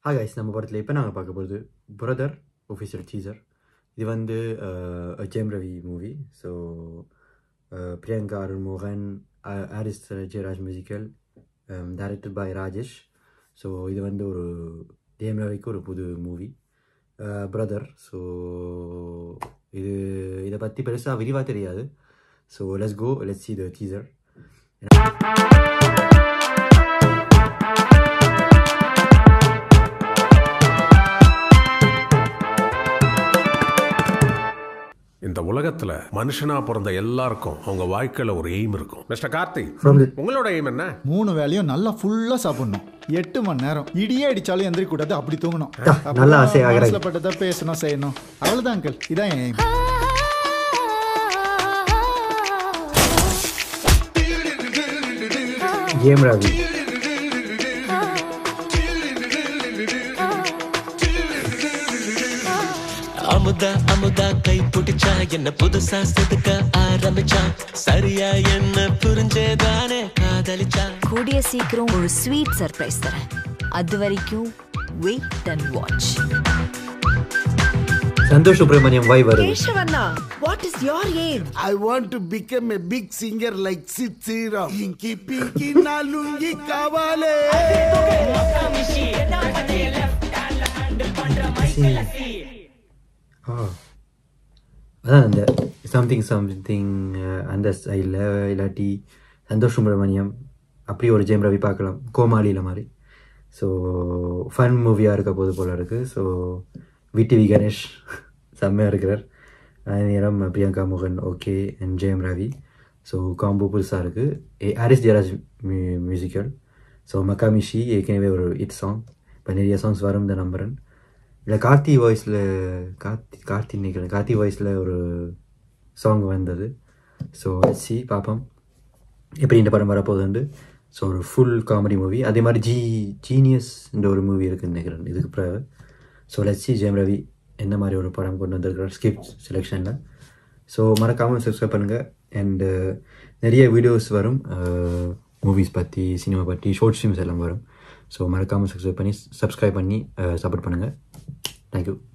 ஹா கைஸ் நம்ம படத்தில் இப்போ நாங்கள் பார்க்க போகிறது பிரதர் ஒஃபிஷியல் டீசர் இது வந்து ஜெயம் ரவி மூவி ஸோ பிரியங்கா அருண் மோகன் Harris Jayaraj musical directed by Rajesh so இது வந்து ஒரு ஜெயம் ரவிக்கு ஒரு புது மூவி பிரதர் ஸோ இது இதை பற்றி பெருசாக விரிவாக தெரியாது so let's go let's see the teaser இந்த உலகத்துல மனுஷனா பிறந்த எல்லாருக்கும் அவங்க வாழ்க்கையில ஒரு எய்ம் இருக்கும் மிஸ்டர் கார்த்தி உங்களோட எய்ம் என்ன மூணு வேலையும் நல்லா ஃபுல்லா சாப்பிடணும் எட்டு மணி நேரம் இடியே அடிச்சாலும் எந்திரிக்க கூடாது அப்படி தூங்கணும் நல்ல ஆசை ஆகுறது. மனசுல பட்டதை பேசணும் செய்யணும் அவ்வளவுதான் அங்கிள் இதான் என் aim. ஜெயம் ரவி அமுதா அமுதா கை பிடிச்சா என்ன புதுசா செதுக்க ஆரம்பிச்சா சரியா என்ன புரிஞ்சேதானே காதலிச்சா கூடிய சீக்கிரம் ஒரு ஸ்வீட் சர்ப்ரைஸ் தரேன் அது வரைக்கும் wait and watch Santhosh Subramaniam வை வருது Keshavanna, what is your aim? I want to become a big singer like Sid Sriram. Inky pinky na lungi kavale. ஆ அதான் அந்த சம்திங் சம்திங் அந்த ஸ்டைலில் இல்லாட்டி சந்தோஷ் சுப்ரமணியம் அப்படி ஒரு ஜெயம் ரவி பார்க்கலாம் கோமாளியில் மாதிரி ஸோ ஃபன் மூவியாக இருக்க போது போல் இருக்குது ஸோ விடிவி கணேஷ் செம்மையாக இருக்கிறார் அதே நேரம் பிரியங்கா மோகன் okay and Jayam Ravi so combo புதுசாக இருக்குது Harris Jayaraj mu musical so Makkamishi ஏற்கனவே ஒரு ஹிட் சாங் இப்போ நிறைய சாங்ஸ் வரும் இந்த நம்புறேன் இல்லை கார்த்தி வாய்ஸில் கார்த்தி கார்த்தி நினைக்கிறேன் கார்த்தி வாய்ஸில் ஒரு சாங் வந்தது ஸோ சி பார்ப்போம் எப்படி இந்த படம் வரப்போகுதுண்டு ஸோ ஒரு ஃபுல் காமெடி மூவி அதே மாதிரி ஜி ஜீனியஸ் இந்த ஒரு மூவி இருக்குன்னு நினைக்கிறேன் இதுக்கு பிறகு ஸோ லட்சி ஜெயம் ரவி என்ன மாதிரி ஒரு படம் கொண்டு வந்திருக்கிறார் ஸ்கிரிப்ட் செலெக்ஷனில் ஸோ மறக்காமல் சப்ஸ்கிரைப் பண்ணுங்கள் அண்டு நிறைய வீடியோஸ் வரும் மூவிஸ் பற்றி சினிமா பற்றி ஷார்ட் ஃபிலிம்ஸ் எல்லாம் வரும் ஸோ மறக்காமல் சப்ஸ்கிரைப் பண்ணி சப்ஸ்கிரைப் பண்ணி சப்போர்ட் பண்ணுங்கள் தேங்க்யூ